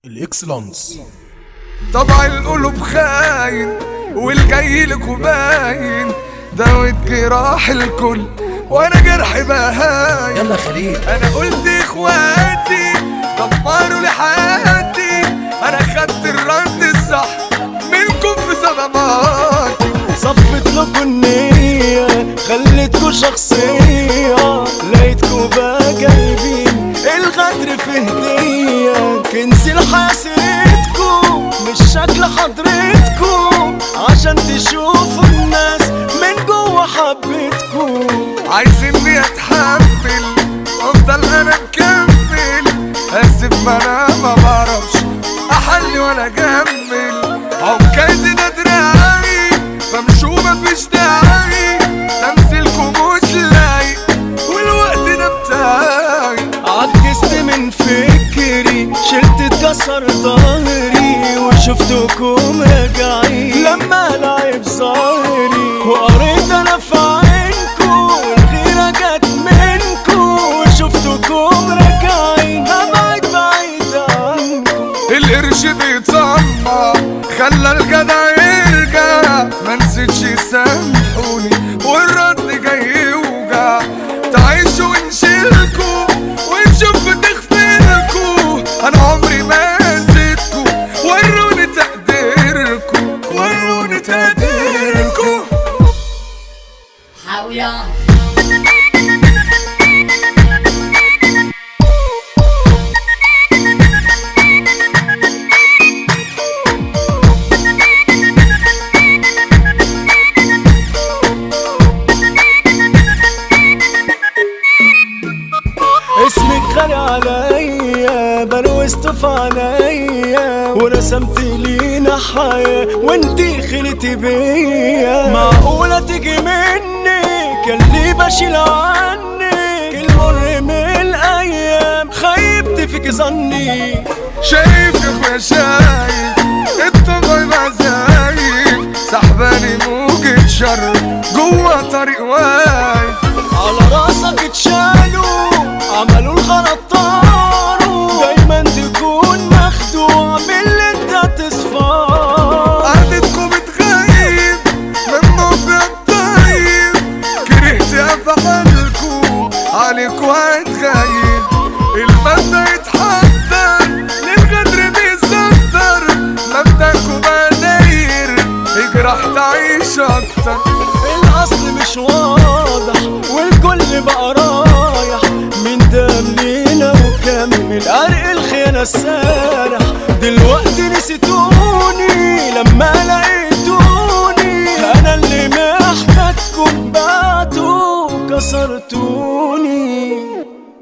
الاكسلانس طبع القلوب خاين والجاي لكم باين داوت جراح الكل وانا جرحي بهاين يلا خليل انا قلت اخواتي دمروا لي حياتي انا خدت الرد الصح منكم في صدماتي صفت لكم النية خليتكوا شخصية لقيتكوا بقى جايبين الغدر في هدية كنز لحسرتكوا مش شكل حضرتكوا عشان تشوفوا الناس من جوا حبتكوا عايزيني اتحمل افضل انا مكمل اسف ما انا ما بعرفش احلي وانا اجمل عكازي ده دراعي بمشوا مفيش داعي تمثيلكم مش لايق والوقت ده بتاعي عجزت من فكري شلت اتكسر ظهري وشفتكم راجعين لما لعب ظهري وقريت انا في عينكم والغيرة جت منكم وشفتكم راجعين ابعد بعيد عنكم القرش بيطمع خلى الجدع يرجع ما نسيتش يسامحوني والرد جاي يوجع تعيشوا ونشيلكوا ونشوف تغفلكوا انا عمري ما زدتكوا وروني تقديركوا وروني تقديركوا حاوية اسمك غالي عليا بروزت في عينيا ورسمت لينا حياة وانتي خلتي بيا معقولة تيجي منك اللي بشيل عنك المر من الايام خيبت فيك ظني شايف يا اخويا شايف الطبع مزايف سحباني موجة شر جوا طريق واقف على راسك اتشالوا عملوا الغلط طاروا دايما تكون مخدوع باللي انت تصفاه قعدتكم بتغيب من موقع الطيب كرهت افعالكم عليكوا هتغيب المبدأ يتحضر للغدر بيسطر مبدأكوا بداير اجرح تعيش اكتر الاصل مش واضح والكل بقى رايح من دم لينا وكمل قرق الخيانة السارح دلوقتي نسيتوني لما لقيتوني انا اللي محتاجكم بعتوا كسرتوني